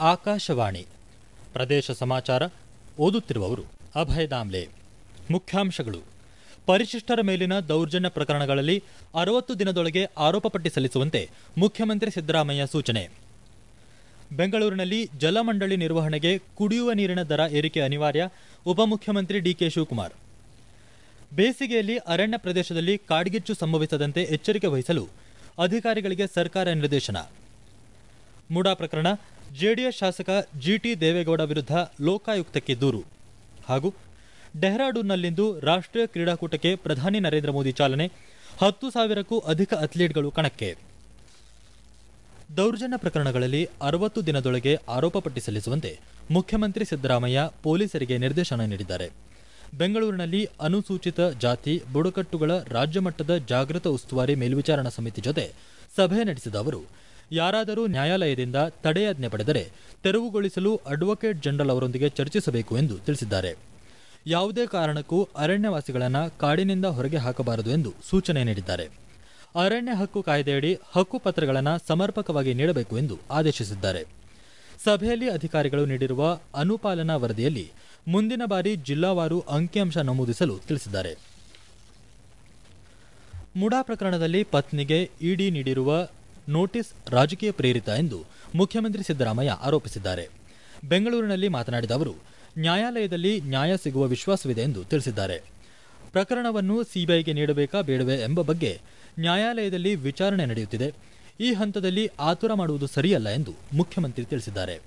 ಆಕಾಶವಾಣಿ ಪ್ರದೇಶ ಸಮಾಚಾರ ಓದುತ್ತಿರುವವರು ಅಭಯ ದಾಮ್ಲೆ ಮುಖ್ಯಾಂಶಗಳು ಪರಿಶಿಷ್ಟರ ಮೇಲಿನ ದೌರ್ಜನ್ಯ ಪ್ರಕರಣಗಳಲ್ಲಿ ಅರವತ್ತು ದಿನದೊಳಗೆ ಆರೋಪ ಪಟ್ಟಿ ಸಲ್ಲಿಸುವಂತೆ ಮುಖ್ಯಮಂತ್ರಿ ಸಿದ್ದರಾಮಯ್ಯ ಸೂಚನೆ ಬೆಂಗಳೂರಿನಲ್ಲಿ ಜಲಮಂಡಳಿ ನಿರ್ವಹಣೆಗೆ ಕುಡಿಯುವ ನೀರಿನ ದರ ಏರಿಕೆ ಅನಿವಾರ್ಯ ಉಪಮುಖ್ಯಮಂತ್ರಿ ಡಿಕೆ ಶಿವಕುಮಾರ್ ಬೇಸಿಗೆಯಲ್ಲಿ ಅರಣ್ಯ ಪ್ರದೇಶದಲ್ಲಿ ಕಾಡ್ಗಿಚ್ಚು ಸಂಭವಿಸದಂತೆ ಎಚ್ಚರಿಕೆ ವಹಿಸಲು ಅಧಿಕಾರಿಗಳಿಗೆ ಸರ್ಕಾರ ನಿರ್ದೇಶನ ಮುಡಾ ಪ್ರಕರಣ ಜೆಡಿಎಸ್ ಶಾಸಕ ಜಿಟಿ ದೇವೇಗೌಡ ವಿರುದ್ಧ ಲೋಕಾಯುಕ್ತಕ್ಕೆ ದೂರು ಹಾಗೂ ಡೆಹ್ರಾಡೂನ್ನಲ್ಲಿಂದು ರಾಷ್ಟ್ರೀಯ ಕ್ರೀಡಾಕೂಟಕ್ಕೆ ಪ್ರಧಾನಿ ನರೇಂದ್ರ ಮೋದಿ ಚಾಲನೆ ಹತ್ತು ಸಾವಿರಕ್ಕೂ ಅಧಿಕ ಅಥ್ಲೀಟ್ಗಳು ಕಣಕ್ಕೆ ದೌರ್ಜನ್ಯ ಪ್ರಕರಣಗಳಲ್ಲಿ ಅರವತ್ತು ದಿನದೊಳಗೆ ಆರೋಪ ಪಟ್ಟಿ ಸಲ್ಲಿಸುವಂತೆ ಮುಖ್ಯಮಂತ್ರಿ ಸಿದ್ದರಾಮಯ್ಯ ಪೊಲೀಸರಿಗೆ ನಿರ್ದೇಶನ ನೀಡಿದ್ದಾರೆ ಬೆಂಗಳೂರಿನಲ್ಲಿ ಅನುಸೂಚಿತ ಜಾತಿ ಬುಡಕಟ್ಟುಗಳ ರಾಜ್ಯ ಮಟ್ಟದ ಜಾಗೃತ ಉಸ್ತುವಾರಿ ಮೇಲ್ವಿಚಾರಣಾ ಸಮಿತಿ ಜೊತೆ ಸಭೆ ನಡೆಸಿದ ಅವರು ಯಾರಾದರೂ ನ್ಯಾಯಾಲಯದಿಂದ ತಡೆಯಾಜ್ಞೆ ಪಡೆದರೆ ತೆರವುಗೊಳಿಸಲು ಅಡ್ವೊಕೇಟ್ ಜನರಲ್ ಅವರೊಂದಿಗೆ ಚರ್ಚಿಸಬೇಕು ಎಂದು ತಿಳಿಸಿದ್ದಾರೆ ಯಾವುದೇ ಕಾರಣಕ್ಕೂ ಅರಣ್ಯವಾಸಿಗಳನ್ನು ಕಾಡಿನಿಂದ ಹೊರಗೆ ಹಾಕಬಾರದು ಎಂದು ಸೂಚನೆ ನೀಡಿದ್ದಾರೆ ಅರಣ್ಯ ಹಕ್ಕು ಕಾಯ್ದೆಯಡಿ ಹಕ್ಕು ಪತ್ರಗಳನ್ನು ಸಮರ್ಪಕವಾಗಿ ನೀಡಬೇಕು ಎಂದು ಆದೇಶಿಸಿದ್ದಾರೆ ಸಭೆಯಲ್ಲಿ ಅಧಿಕಾರಿಗಳು ನೀಡಿರುವ ಅನುಪಾಲನಾ ವರದಿಯಲ್ಲಿ ಮುಂದಿನ ಬಾರಿ ಜಿಲ್ಲಾವಾರು ಅಂಕಿಅಂಶ ನಮೂದಿಸಲು ತಿಳಿಸಿದ್ದಾರೆ ಮುಡಾ ಪ್ರಕರಣದಲ್ಲಿ ಪತ್ನಿಗೆ ಇಡಿ ನೀಡಿರುವ ನೋಟಿಸ್ ರಾಜಕೀಯ ಪ್ರೇರಿತ ಎಂದು ಮುಖ್ಯಮಂತ್ರಿ ಸಿದ್ದರಾಮಯ್ಯ ಆರೋಪಿಸಿದ್ದಾರೆ ಬೆಂಗಳೂರಿನಲ್ಲಿ ಮಾತನಾಡಿದ ಅವರು ನ್ಯಾಯಾಲಯದಲ್ಲಿ ನ್ಯಾಯ ಸಿಗುವ ವಿಶ್ವಾಸವಿದೆ ಎಂದು ತಿಳಿಸಿದ್ದಾರೆ ಪ್ರಕರಣವನ್ನು ಸಿಬಿಐಗೆ ನೀಡಬೇಕಾ ಬೇಡವೇ ಎಂಬ ಬಗ್ಗೆ ನ್ಯಾಯಾಲಯದಲ್ಲಿ ವಿಚಾರಣೆ ನಡೆಯುತ್ತಿದೆ ಈ ಹಂತದಲ್ಲಿ ಆತುರ ಮಾಡುವುದು ಸರಿಯಲ್ಲ ಎಂದು ಮುಖ್ಯಮಂತ್ರಿ ತಿಳಿಸಿದ್ದಾರೆ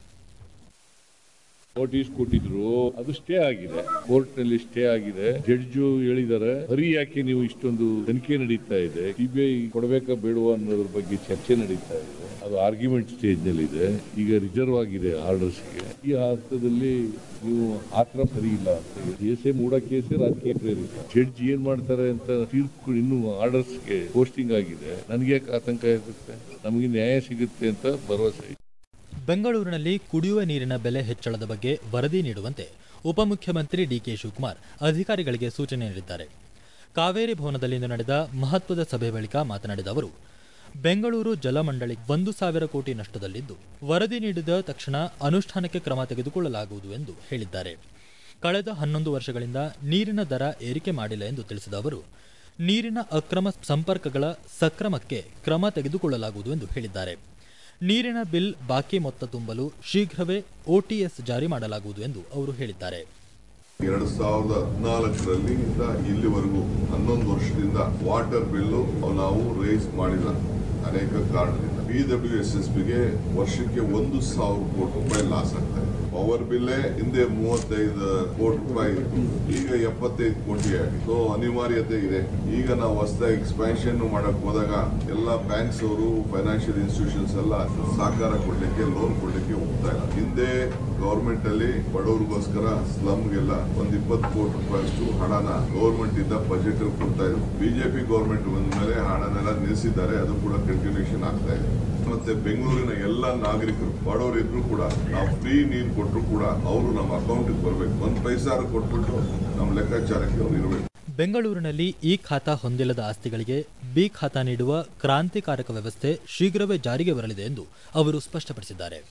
ನೋಟಿಸ್ ಕೊಟ್ಟಿದ್ರು ಅದು ಸ್ಟೇ ಆಗಿದೆ ಕೋರ್ಟ್ ನಲ್ಲಿ ಸ್ಟೇ ಆಗಿದೆ ಜಡ್ಜು ಹೇಳಿದ್ದಾರೆ ಹರಿ ಯಾಕೆ ನೀವು ಇಷ್ಟೊಂದು ತನಿಖೆ ನಡೀತಾ ಇದೆ ಸಿಬಿಐ ಕೊಡಬೇಕಾ ಬೇಡವಾ ಅನ್ನೋದ್ರ ಬಗ್ಗೆ ಚರ್ಚೆ ನಡೀತಾ ಇದೆ ಅದು ಆರ್ಗ್ಯುಮೆಂಟ್ ಸ್ಟೇಜ್ ನಲ್ಲಿ ಇದೆ ಈಗ ರಿಸರ್ವ್ ಆಗಿದೆ ಆರ್ಡರ್ಸ್ಗೆ ಈ ಹಂತದಲ್ಲಿ ನೀವು ಆತರ ಸರಿ ಇಲ್ಲ ಅಂತ ಕೇಸೆ ಮೂಡ ಕೇಸೆ ರಾಜಕೀಯ ಪ್ರೇರಿತ ಜಡ್ಜ್ ಏನ್ ಮಾಡ್ತಾರೆ ಅಂತ ತೀರ್ಪು ಇನ್ನು ಆರ್ಡರ್ಸ್ಗೆ ಪೋಸ್ಟಿಂಗ್ ಆಗಿದೆ ನನಗೆ ಯಾಕೆ ಆತಂಕ ಇರುತ್ತೆ ನಮಗೆ ನ್ಯಾಯ ಸಿಗುತ್ತೆ ಅಂತ ಭರವಸೆ ಇದೆ ಬೆಂಗಳೂರಿನಲ್ಲಿ ಕುಡಿಯುವ ನೀರಿನ ಬೆಲೆ ಹೆಚ್ಚಳದ ಬಗ್ಗೆ ವರದಿ ನೀಡುವಂತೆ ಉಪಮುಖ್ಯಮಂತ್ರಿ ಡಿಕೆ ಶಿವಕುಮಾರ್ ಅಧಿಕಾರಿಗಳಿಗೆ ಸೂಚನೆ ನೀಡಿದ್ದಾರೆ ಕಾವೇರಿ ಭವನದಲ್ಲಿಂದು ನಡೆದ ಮಹತ್ವದ ಸಭೆ ಬಳಿಕ ಮಾತನಾಡಿದ ಅವರು ಬೆಂಗಳೂರು ಜಲಮಂಡಳಿ ಒಂದು ಸಾವಿರ ಕೋಟಿ ನಷ್ಟದಲ್ಲಿದ್ದು ವರದಿ ನೀಡಿದ ತಕ್ಷಣ ಅನುಷ್ಠಾನಕ್ಕೆ ಕ್ರಮ ತೆಗೆದುಕೊಳ್ಳಲಾಗುವುದು ಎಂದು ಹೇಳಿದ್ದಾರೆ ಕಳೆದ ಹನ್ನೊಂದು ವರ್ಷಗಳಿಂದ ನೀರಿನ ದರ ಏರಿಕೆ ಮಾಡಿಲ್ಲ ಎಂದು ತಿಳಿಸಿದ ಅವರು ನೀರಿನ ಅಕ್ರಮ ಸಂಪರ್ಕಗಳ ಸಕ್ರಮಕ್ಕೆ ಕ್ರಮ ತೆಗೆದುಕೊಳ್ಳಲಾಗುವುದು ಎಂದು ಹೇಳಿದ್ದಾರೆ ನೀರಿನ ಬಿಲ್ ಬಾಕಿ ಮೊತ್ತ ತುಂಬಲು ಶೀಘ್ರವೇ ಓಟಿಎಸ್ ಜಾರಿ ಮಾಡಲಾಗುವುದು ಎಂದು ಅವರು ಹೇಳಿದ್ದಾರೆ ಎರಡ್ ಸಾವಿರದ ಹದಿನಾಲ್ಕರಲ್ಲಿ ಇಂದ ಇಲ್ಲಿವರೆಗೂ ಹನ್ನೊಂದು ವರ್ಷದಿಂದ ವಾಟರ್ ಬಿಲ್ಲು ನಾವು ರೈಸ್ ಮಾಡಿಲ್ಲ ಅನೇಕ ಕಾರಣದಿಂದ ಬಿ ಡಬ್ಲ್ಯೂ ಎಸ್ ಎಸ್ ಬಿಗೆ ವರ್ಷಕ್ಕೆ ಒಂದು ಸಾವಿರ ಕೋಟಿ ರೂಪಾಯಿ ಲಾಸ್ ಆಗ್ತಾ ಇದೆ ಪವರ್ ಬಿಲ್ಲೇ ಹಿಂದೆ ಮೂವತ್ತೈದು ಕೋಟಿ ರೂಪಾಯಿ ಇತ್ತು ಈಗ ಎಪ್ಪತ್ತೈದು ಕೋಟಿ ಆಗಿದೆ ಸೊ ಅನಿವಾರ್ಯತೆ ಇದೆ ಈಗ ನಾವು ಹೊಸದಾಗಿ ಎಕ್ಸ್ಪ್ಯಾನ್ಷನ್ ಮಾಡಕ್ ಹೋದಾಗ ಎಲ್ಲ ಬ್ಯಾಂಕ್ಸ್ ಅವರು ಫೈನಾನ್ಷಿಯಲ್ ಇನ್ಸ್ಟಿಟ್ಯೂಷನ್ಸ್ ಎಲ್ಲ ಸಹಕಾರ ಕೊಡ್ಲಿಕ್ಕೆ ಲೋನ್ ಕೊಡ್ಲಿಕ್ಕೆ ಹೋಗ್ತಾ ಇಲ್ಲ ಹಿಂದೆ ಗವರ್ಮೆಂಟ್ ಅಲ್ಲಿ ಬಡವರಿಗೋಸ್ಕರ ಸ್ಲಮ್ಗೆಲ್ಲ ಒಂದ್ ಇಪ್ಪತ್ತು ಕೋಟಿ ರೂಪಾಯಿಯಷ್ಟು ಹಣನ ಗವರ್ಮೆಂಟ್ ಇಂದ ಬಜೆಟ್ ಕೊಡ್ತಾ ಇದ್ರು ಬಿಜೆಪಿ ಗವರ್ಮೆಂಟ್ ಬಂದ ಮೇಲೆ ಹಣನೆಲ್ಲ ನಿಲ್ಲಿಸಿದ್ದಾರೆ ಅದು ಕೂಡ ಕಂಟಿನ್ಯೂಷನ್ ಆಗ್ತಾ ಇದೆ ಮತ್ತೆ ಬೆಂಗಳೂರಿನ ಎಲ್ಲ ನಾಗರಿಕರು ಬಡವರು ಇದ್ರು ಕೂಡ ನಾವು ಫ್ರೀ ನೀರು ಕೊಟ್ಟರು ಕೂಡ ಅವರು ನಮ್ಮ ಅಕೌಂಟ್ ಬರಬೇಕು ಒಂದ್ ಪೈಸಾರು ಕೊಟ್ಬಿಟ್ಟು ನಮ್ಮ ಲೆಕ್ಕಾಚಾರಕ್ಕೆ ಅವ್ರು ಇರಬೇಕು ಬೆಂಗಳೂರಿನಲ್ಲಿ ಈ ಖಾತಾ ಹೊಂದಿಲ್ಲದ ಆಸ್ತಿಗಳಿಗೆ ಬಿ ಖಾತಾ ನೀಡುವ ಕ್ರಾಂತಿಕಾರಕ ವ್ಯವಸ್ಥೆ ಶೀಘ್ರವೇ ಜಾರಿಗೆ ಬರಲಿದೆ ಎಂದು ಅವರು ಸ್ಪಷ್ಟಪಡಿಸಿದ್ದಾರೆ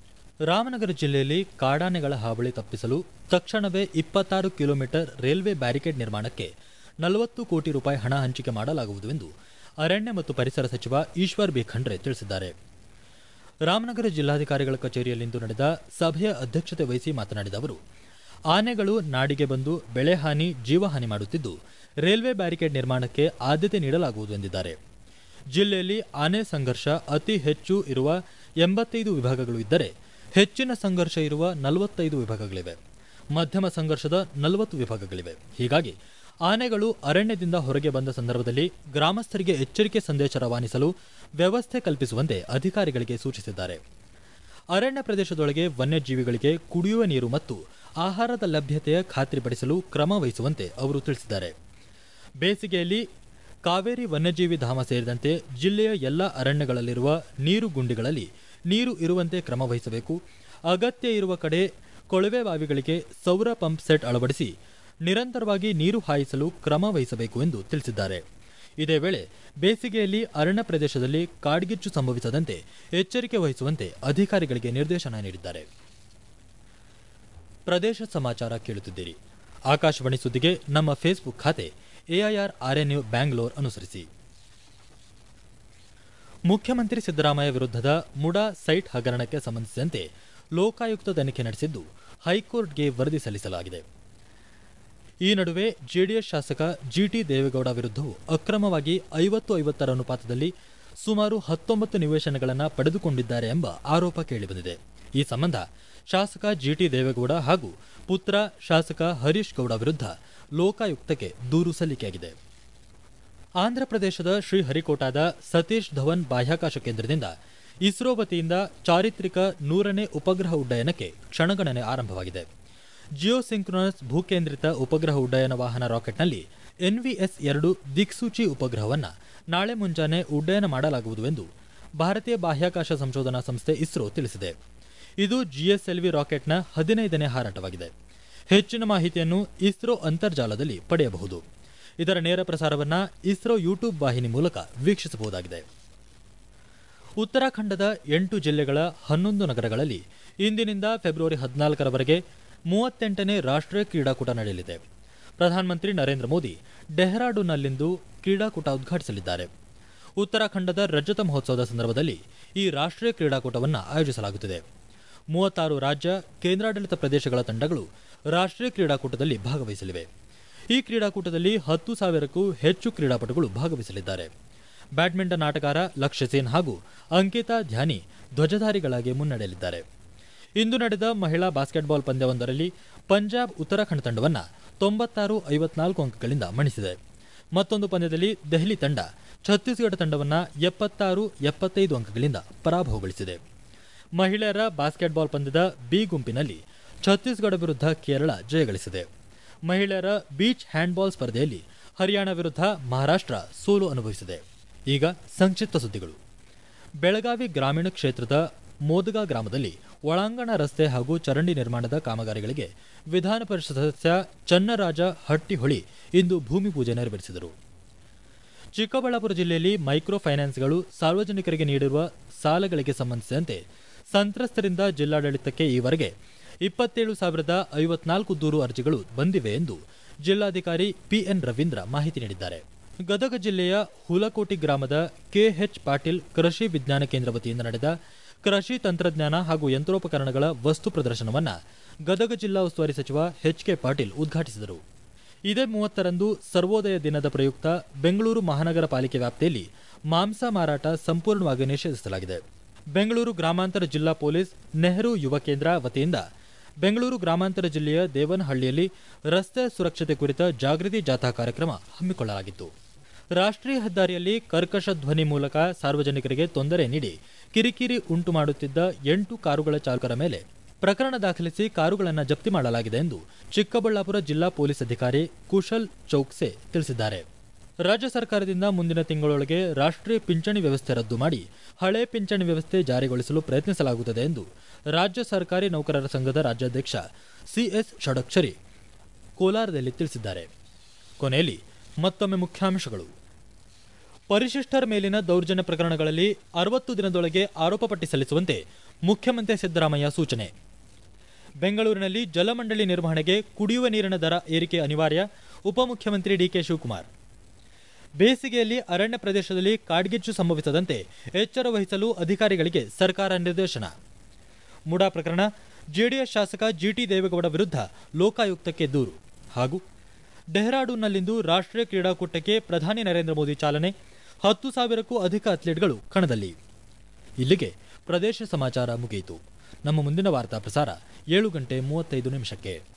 ರಾಮನಗರ ಜಿಲ್ಲೆಯಲ್ಲಿ ಕಾಡಾನೆಗಳ ಹಾವಳಿ ತಪ್ಪಿಸಲು ತಕ್ಷಣವೇ ಇಪ್ಪತ್ತಾರು ಕಿಲೋಮೀಟರ್ ರೈಲ್ವೆ ಬ್ಯಾರಿಕೇಡ್ ನಿರ್ಮಾಣಕ್ಕೆ ನಲವತ್ತು ಕೋಟಿ ರೂಪಾಯಿ ಹಣ ಹಂಚಿಕೆ ಮಾಡಲಾಗುವುದು ಎಂದು ಅರಣ್ಯ ಮತ್ತು ಪರಿಸರ ಸಚಿವ ಈಶ್ವರ್ ಬಿ ಖಂಡ್ರೆ ತಿಳಿಸಿದ್ದಾರೆ ರಾಮನಗರ ಜಿಲ್ಲಾಧಿಕಾರಿಗಳ ಕಚೇರಿಯಲ್ಲಿಂದು ನಡೆದ ಸಭೆಯ ಅಧ್ಯಕ್ಷತೆ ವಹಿಸಿ ಮಾತನಾಡಿದ ಅವರು ಆನೆಗಳು ನಾಡಿಗೆ ಬಂದು ಬೆಳೆ ಹಾನಿ ಜೀವಹಾನಿ ಮಾಡುತ್ತಿದ್ದು ರೈಲ್ವೆ ಬ್ಯಾರಿಕೇಡ್ ನಿರ್ಮಾಣಕ್ಕೆ ಆದ್ಯತೆ ನೀಡಲಾಗುವುದು ಎಂದಿದ್ದಾರೆ ಜಿಲ್ಲೆಯಲ್ಲಿ ಆನೆ ಸಂಘರ್ಷ ಅತಿ ಹೆಚ್ಚು ಇರುವ ಎಂಬತ್ತೈದು ವಿಭಾಗಗಳು ಇದ್ದರೆ ಹೆಚ್ಚಿನ ಸಂಘರ್ಷ ಇರುವ ನಲವತ್ತೈದು ವಿಭಾಗಗಳಿವೆ ಮಧ್ಯಮ ಸಂಘರ್ಷದ ನಲವತ್ತು ವಿಭಾಗಗಳಿವೆ ಹೀಗಾಗಿ ಆನೆಗಳು ಅರಣ್ಯದಿಂದ ಹೊರಗೆ ಬಂದ ಸಂದರ್ಭದಲ್ಲಿ ಗ್ರಾಮಸ್ಥರಿಗೆ ಎಚ್ಚರಿಕೆ ಸಂದೇಶ ರವಾನಿಸಲು ವ್ಯವಸ್ಥೆ ಕಲ್ಪಿಸುವಂತೆ ಅಧಿಕಾರಿಗಳಿಗೆ ಸೂಚಿಸಿದ್ದಾರೆ ಅರಣ್ಯ ಪ್ರದೇಶದೊಳಗೆ ವನ್ಯಜೀವಿಗಳಿಗೆ ಕುಡಿಯುವ ನೀರು ಮತ್ತು ಆಹಾರದ ಲಭ್ಯತೆಯ ಖಾತ್ರಿಪಡಿಸಲು ಕ್ರಮ ವಹಿಸುವಂತೆ ಅವರು ತಿಳಿಸಿದ್ದಾರೆ ಬೇಸಿಗೆಯಲ್ಲಿ ಕಾವೇರಿ ವನ್ಯಜೀವಿ ಧಾಮ ಸೇರಿದಂತೆ ಜಿಲ್ಲೆಯ ಎಲ್ಲ ಅರಣ್ಯಗಳಲ್ಲಿರುವ ನೀರು ಗುಂಡಿಗಳಲ್ಲಿ ನೀರು ಇರುವಂತೆ ಕ್ರಮ ವಹಿಸಬೇಕು ಅಗತ್ಯ ಇರುವ ಕಡೆ ಕೊಳವೆ ಬಾವಿಗಳಿಗೆ ಸೌರ ಪಂಪ್ ಸೆಟ್ ಅಳವಡಿಸಿ ನಿರಂತರವಾಗಿ ನೀರು ಹಾಯಿಸಲು ಕ್ರಮ ವಹಿಸಬೇಕು ಎಂದು ತಿಳಿಸಿದ್ದಾರೆ ಇದೇ ವೇಳೆ ಬೇಸಿಗೆಯಲ್ಲಿ ಅರಣ್ಯ ಪ್ರದೇಶದಲ್ಲಿ ಕಾಡ್ಗಿಚ್ಚು ಸಂಭವಿಸದಂತೆ ಎಚ್ಚರಿಕೆ ವಹಿಸುವಂತೆ ಅಧಿಕಾರಿಗಳಿಗೆ ನಿರ್ದೇಶನ ನೀಡಿದ್ದಾರೆ ಪ್ರದೇಶ ಸಮಾಚಾರ ಕೇಳುತ್ತಿದ್ದೀರಿ ಆಕಾಶವಾಣಿ ಸುದ್ದಿಗೆ ನಮ್ಮ ಫೇಸ್ಬುಕ್ ಖಾತೆ ಎಐಆರ್ ಆರ್ಎನ್ಯು ಬ್ಯಾಂಗ್ಲೋರ್ ಅನುಸರಿಸಿ ಮುಖ್ಯಮಂತ್ರಿ ಸಿದ್ದರಾಮಯ್ಯ ವಿರುದ್ಧದ ಮುಡಾ ಸೈಟ್ ಹಗರಣಕ್ಕೆ ಸಂಬಂಧಿಸಿದಂತೆ ಲೋಕಾಯುಕ್ತ ತನಿಖೆ ನಡೆಸಿದ್ದು ಹೈಕೋರ್ಟ್ಗೆ ವರದಿ ಸಲ್ಲಿಸಲಾಗಿದೆ ಈ ನಡುವೆ ಜೆಡಿಎಸ್ ಶಾಸಕ ಜಿಟಿ ದೇವೇಗೌಡ ವಿರುದ್ಧವೂ ಅಕ್ರಮವಾಗಿ ಐವತ್ತು ಐವತ್ತರ ಅನುಪಾತದಲ್ಲಿ ಸುಮಾರು ಹತ್ತೊಂಬತ್ತು ನಿವೇಶನಗಳನ್ನು ಪಡೆದುಕೊಂಡಿದ್ದಾರೆ ಎಂಬ ಆರೋಪ ಕೇಳಿಬಂದಿದೆ ಈ ಸಂಬಂಧ ಶಾಸಕ ಜಿಟಿ ದೇವೇಗೌಡ ಹಾಗೂ ಪುತ್ರ ಶಾಸಕ ಹರೀಶ್ ಗೌಡ ವಿರುದ್ಧ ಲೋಕಾಯುಕ್ತಕ್ಕೆ ದೂರು ಸಲ್ಲಿಕೆಯಾಗಿದೆ ಆಂಧ್ರಪ್ರದೇಶದ ಶ್ರೀಹರಿಕೋಟಾದ ಸತೀಶ್ ಧವನ್ ಬಾಹ್ಯಾಕಾಶ ಕೇಂದ್ರದಿಂದ ಇಸ್ರೋ ವತಿಯಿಂದ ಚಾರಿತ್ರಿಕ ನೂರನೇ ಉಪಗ್ರಹ ಉಡ್ಡಯನಕ್ಕೆ ಕ್ಷಣಗಣನೆ ಆರಂಭವಾಗಿದೆ ಜಿಯೋಸಿಂಕ್ರೋನಸ್ ಭೂಕೇಂದ್ರಿತ ಉಪಗ್ರಹ ಉಡ್ಡಯನ ವಾಹನ ರಾಕೆಟ್ನಲ್ಲಿ ಎನ್ವಿಎಸ್ ಎರಡು ದಿಕ್ಸೂಚಿ ಉಪಗ್ರಹವನ್ನು ನಾಳೆ ಮುಂಜಾನೆ ಉಡ್ಡಯನ ಮಾಡಲಾಗುವುದು ಎಂದು ಭಾರತೀಯ ಬಾಹ್ಯಾಕಾಶ ಸಂಶೋಧನಾ ಸಂಸ್ಥೆ ಇಸ್ರೋ ತಿಳಿಸಿದೆ ಇದು ಜಿಎಸ್ಎಲ್ವಿ ರಾಕೆಟ್ನ ಹದಿನೈದನೇ ಹಾರಾಟವಾಗಿದೆ ಹೆಚ್ಚಿನ ಮಾಹಿತಿಯನ್ನು ಇಸ್ರೋ ಅಂತರ್ಜಾಲದಲ್ಲಿ ಪಡೆಯಬಹುದು ಇದರ ನೇರ ಪ್ರಸಾರವನ್ನ ಇಸ್ರೋ ಯೂಟ್ಯೂಬ್ ವಾಹಿನಿ ಮೂಲಕ ವೀಕ್ಷಿಸಬಹುದಾಗಿದೆ ಉತ್ತರಾಖಂಡದ ಎಂಟು ಜಿಲ್ಲೆಗಳ ಹನ್ನೊಂದು ನಗರಗಳಲ್ಲಿ ಇಂದಿನಿಂದ ಫೆಬ್ರವರಿ ಹದಿನಾಲ್ಕರವರೆಗೆ ಮೂವತ್ತೆಂಟನೇ ರಾಷ್ಟ್ರೀಯ ಕ್ರೀಡಾಕೂಟ ನಡೆಯಲಿದೆ ಪ್ರಧಾನಮಂತ್ರಿ ನರೇಂದ್ರ ಮೋದಿ ಡೆಹ್ರಾಡೂನ್ನಲ್ಲಿಂದು ಕ್ರೀಡಾಕೂಟ ಉದ್ಘಾಟಿಸಲಿದ್ದಾರೆ ಉತ್ತರಾಖಂಡದ ರಜತ ಮಹೋತ್ಸವದ ಸಂದರ್ಭದಲ್ಲಿ ಈ ರಾಷ್ಟ್ರೀಯ ಕ್ರೀಡಾಕೂಟವನ್ನು ಆಯೋಜಿಸಲಾಗುತ್ತಿದೆ ಮೂವತ್ತಾರು ರಾಜ್ಯ ಕೇಂದ್ರಾಡಳಿತ ಪ್ರದೇಶಗಳ ತಂಡಗಳು ರಾಷ್ಟ್ರೀಯ ಕ್ರೀಡಾಕೂಟದಲ್ಲಿ ಭಾಗವಹಿಸಲಿವೆ ಈ ಕ್ರೀಡಾಕೂಟದಲ್ಲಿ ಹತ್ತು ಸಾವಿರಕ್ಕೂ ಹೆಚ್ಚು ಕ್ರೀಡಾಪಟುಗಳು ಭಾಗವಹಿಸಲಿದ್ದಾರೆ ಬ್ಯಾಡ್ಮಿಂಟನ್ ಆಟಗಾರ ಲಕ್ಷ್ಯ ಸೇನ್ ಹಾಗೂ ಅಂಕಿತಾ ಧ್ಯಾನಿ ಧ್ವಜಧಾರಿಗಳಾಗಿ ಮುನ್ನಡೆಯಲಿದ್ದಾರೆ ಇಂದು ನಡೆದ ಮಹಿಳಾ ಬಾಸ್ಕೆಟ್ಬಾಲ್ ಪಂದ್ಯವೊಂದರಲ್ಲಿ ಪಂಜಾಬ್ ಉತ್ತರಾಖಂಡ ತಂಡವನ್ನು ತೊಂಬತ್ತಾರು ಐವತ್ನಾಲ್ಕು ಅಂಕಗಳಿಂದ ಮಣಿಸಿದೆ ಮತ್ತೊಂದು ಪಂದ್ಯದಲ್ಲಿ ದೆಹಲಿ ತಂಡ ಛತ್ತೀಸ್ಗಢ ತಂಡವನ್ನು ಎಪ್ಪತ್ತಾರು ಎಪ್ಪತ್ತೈದು ಅಂಕಗಳಿಂದ ಪರಾಭವಗೊಳಿಸಿದೆ ಮಹಿಳೆಯರ ಬಾಸ್ಕೆಟ್ಬಾಲ್ ಪಂದ್ಯದ ಬಿ ಗುಂಪಿನಲ್ಲಿ ಛತ್ತೀಸ್ಗಢ ವಿರುದ್ಧ ಕೇರಳ ಜಯಗಳಿಸಿದೆ ಮಹಿಳೆಯರ ಬೀಚ್ ಹ್ಯಾಂಡ್ಬಾಲ್ ಸ್ಪರ್ಧೆಯಲ್ಲಿ ಹರಿಯಾಣ ವಿರುದ್ಧ ಮಹಾರಾಷ್ಟ್ರ ಸೋಲು ಅನುಭವಿಸಿದೆ ಈಗ ಸಂಕ್ಷಿಪ್ತ ಸುದ್ದಿಗಳು ಬೆಳಗಾವಿ ಗ್ರಾಮೀಣ ಕ್ಷೇತ್ರದ ಮೋದಗಾ ಗ್ರಾಮದಲ್ಲಿ ಒಳಾಂಗಣ ರಸ್ತೆ ಹಾಗೂ ಚರಂಡಿ ನಿರ್ಮಾಣದ ಕಾಮಗಾರಿಗಳಿಗೆ ವಿಧಾನ ಪರಿಷತ್ ಸದಸ್ಯ ಚನ್ನರಾಜ ಹಟ್ಟಿಹೊಳಿ ಇಂದು ಭೂಮಿ ಪೂಜೆ ನೆರವೇರಿಸಿದರು ಚಿಕ್ಕಬಳ್ಳಾಪುರ ಜಿಲ್ಲೆಯಲ್ಲಿ ಮೈಕ್ರೋ ಫೈನಾನ್ಸ್ಗಳು ಸಾರ್ವಜನಿಕರಿಗೆ ನೀಡಿರುವ ಸಾಲಗಳಿಗೆ ಸಂಬಂಧಿಸಿದಂತೆ ಸಂತ್ರಸ್ತರಿಂದ ಜಿಲ್ಲಾಡಳಿತಕ್ಕೆ ಈವರೆಗೆ ಇಪ್ಪತ್ತೇಳು ಸಾವಿರದ ಐವತ್ನಾಲ್ಕು ದೂರು ಅರ್ಜಿಗಳು ಬಂದಿವೆ ಎಂದು ಜಿಲ್ಲಾಧಿಕಾರಿ ಪಿಎನ್ ರವೀಂದ್ರ ಮಾಹಿತಿ ನೀಡಿದ್ದಾರೆ ಗದಗ ಜಿಲ್ಲೆಯ ಹುಲಕೋಟಿ ಗ್ರಾಮದ ಕೆಎಚ್ ಪಾಟೀಲ್ ಕೃಷಿ ವಿಜ್ಞಾನ ಕೇಂದ್ರ ವತಿಯಿಂದ ನಡೆದ ಕೃಷಿ ತಂತ್ರಜ್ಞಾನ ಹಾಗೂ ಯಂತ್ರೋಪಕರಣಗಳ ವಸ್ತು ಪ್ರದರ್ಶನವನ್ನು ಗದಗ ಜಿಲ್ಲಾ ಉಸ್ತುವಾರಿ ಸಚಿವ ಎಚ್ ಕೆ ಪಾಟೀಲ್ ಉದ್ಘಾಟಿಸಿದರು ಇದೇ ಮೂವತ್ತರಂದು ಸರ್ವೋದಯ ದಿನದ ಪ್ರಯುಕ್ತ ಬೆಂಗಳೂರು ಮಹಾನಗರ ಪಾಲಿಕೆ ವ್ಯಾಪ್ತಿಯಲ್ಲಿ ಮಾಂಸ ಮಾರಾಟ ಸಂಪೂರ್ಣವಾಗಿ ನಿಷೇಧಿಸಲಾಗಿದೆ ಬೆಂಗಳೂರು ಗ್ರಾಮಾಂತರ ಜಿಲ್ಲಾ ಪೊಲೀಸ್ ನೆಹರು ಯುವ ಕೇಂದ್ರ ವತಿಯಿಂದ ಬೆಂಗಳೂರು ಗ್ರಾಮಾಂತರ ಜಿಲ್ಲೆಯ ದೇವನಹಳ್ಳಿಯಲ್ಲಿ ರಸ್ತೆ ಸುರಕ್ಷತೆ ಕುರಿತ ಜಾಗೃತಿ ಜಾಥಾ ಕಾರ್ಯಕ್ರಮ ಹಮ್ಮಿಕೊಳ್ಳಲಾಗಿತ್ತು ರಾಷ್ಟ್ರೀಯ ಹೆದ್ದಾರಿಯಲ್ಲಿ ಕರ್ಕಶ ಧ್ವನಿ ಮೂಲಕ ಸಾರ್ವಜನಿಕರಿಗೆ ತೊಂದರೆ ನೀಡಿ ಕಿರಿಕಿರಿ ಉಂಟು ಮಾಡುತ್ತಿದ್ದ ಎಂಟು ಕಾರುಗಳ ಚಾಲಕರ ಮೇಲೆ ಪ್ರಕರಣ ದಾಖಲಿಸಿ ಕಾರುಗಳನ್ನು ಜಪ್ತಿ ಮಾಡಲಾಗಿದೆ ಎಂದು ಚಿಕ್ಕಬಳ್ಳಾಪುರ ಜಿಲ್ಲಾ ಪೊಲೀಸ್ ಅಧಿಕಾರಿ ಕುಶಲ್ ಚೌಕ್ಸೆ ತಿಳಿಸಿದ್ದಾರೆ ರಾಜ್ಯ ಸರ್ಕಾರದಿಂದ ಮುಂದಿನ ತಿಂಗಳೊಳಗೆ ರಾಷ್ಟ್ರೀಯ ಪಿಂಚಣಿ ವ್ಯವಸ್ಥೆ ರದ್ದು ಮಾಡಿ ಹಳೆ ಪಿಂಚಣಿ ವ್ಯವಸ್ಥೆ ಜಾರಿಗೊಳಿಸಲು ಪ್ರಯತ್ನಿಸಲಾಗುತ್ತದೆ ಎಂದು ರಾಜ್ಯ ಸರ್ಕಾರಿ ನೌಕರರ ಸಂಘದ ರಾಜ್ಯಾಧ್ಯಕ್ಷ ಸಿಎಸ್ ಷಡಕ್ಷರಿ ಕೋಲಾರದಲ್ಲಿ ತಿಳಿಸಿದ್ದಾರೆ ಕೊನೆಯಲ್ಲಿ ಮತ್ತೊಮ್ಮೆ ಮುಖ್ಯಾಂಶಗಳು ಪರಿಶಿಷ್ಟರ ಮೇಲಿನ ದೌರ್ಜನ್ಯ ಪ್ರಕರಣಗಳಲ್ಲಿ ಅರವತ್ತು ದಿನದೊಳಗೆ ಆರೋಪ ಪಟ್ಟಿ ಸಲ್ಲಿಸುವಂತೆ ಮುಖ್ಯಮಂತ್ರಿ ಸಿದ್ದರಾಮಯ್ಯ ಸೂಚನೆ ಬೆಂಗಳೂರಿನಲ್ಲಿ ಜಲಮಂಡಳಿ ನಿರ್ವಹಣೆಗೆ ಕುಡಿಯುವ ನೀರಿನ ದರ ಏರಿಕೆ ಅನಿವಾರ್ಯ ಉಪಮುಖ್ಯಮಂತ್ರಿ ಡಿಕೆ ಶಿವಕುಮಾರ್ ಬೇಸಿಗೆಯಲ್ಲಿ ಅರಣ್ಯ ಪ್ರದೇಶದಲ್ಲಿ ಕಾಡ್ಗಿಚ್ಚು ಸಂಭವಿಸದಂತೆ ಎಚ್ಚರ ವಹಿಸಲು ಅಧಿಕಾರಿಗಳಿಗೆ ಸರ್ಕಾರ ನಿರ್ದೇಶನ ಮುಡಾ ಪ್ರಕರಣ ಜೆಡಿಎಸ್ ಶಾಸಕ ಜಿಟಿ ದೇವೇಗೌಡ ವಿರುದ್ಧ ಲೋಕಾಯುಕ್ತಕ್ಕೆ ದೂರು ಹಾಗೂ ಡೆಹ್ರಾಡೂನ್ನಲ್ಲಿಂದು ರಾಷ್ಟ್ರೀಯ ಕ್ರೀಡಾಕೂಟಕ್ಕೆ ಪ್ರಧಾನಿ ನರೇಂದ್ರ ಮೋದಿ ಚಾಲನೆ ಹತ್ತು ಸಾವಿರಕ್ಕೂ ಅಧಿಕ ಅಥ್ಲೀಟ್ಗಳು ಕಣದಲ್ಲಿ ಇಲ್ಲಿಗೆ ಪ್ರದೇಶ ಸಮಾಚಾರ ಮುಗಿಯಿತು ನಮ್ಮ ಮುಂದಿನ ವಾರ್ತಾ ಪ್ರಸಾರ ಏಳು ಗಂಟೆ ಮೂವತ್ತೈದು ನಿಮಿಷಕ್ಕೆ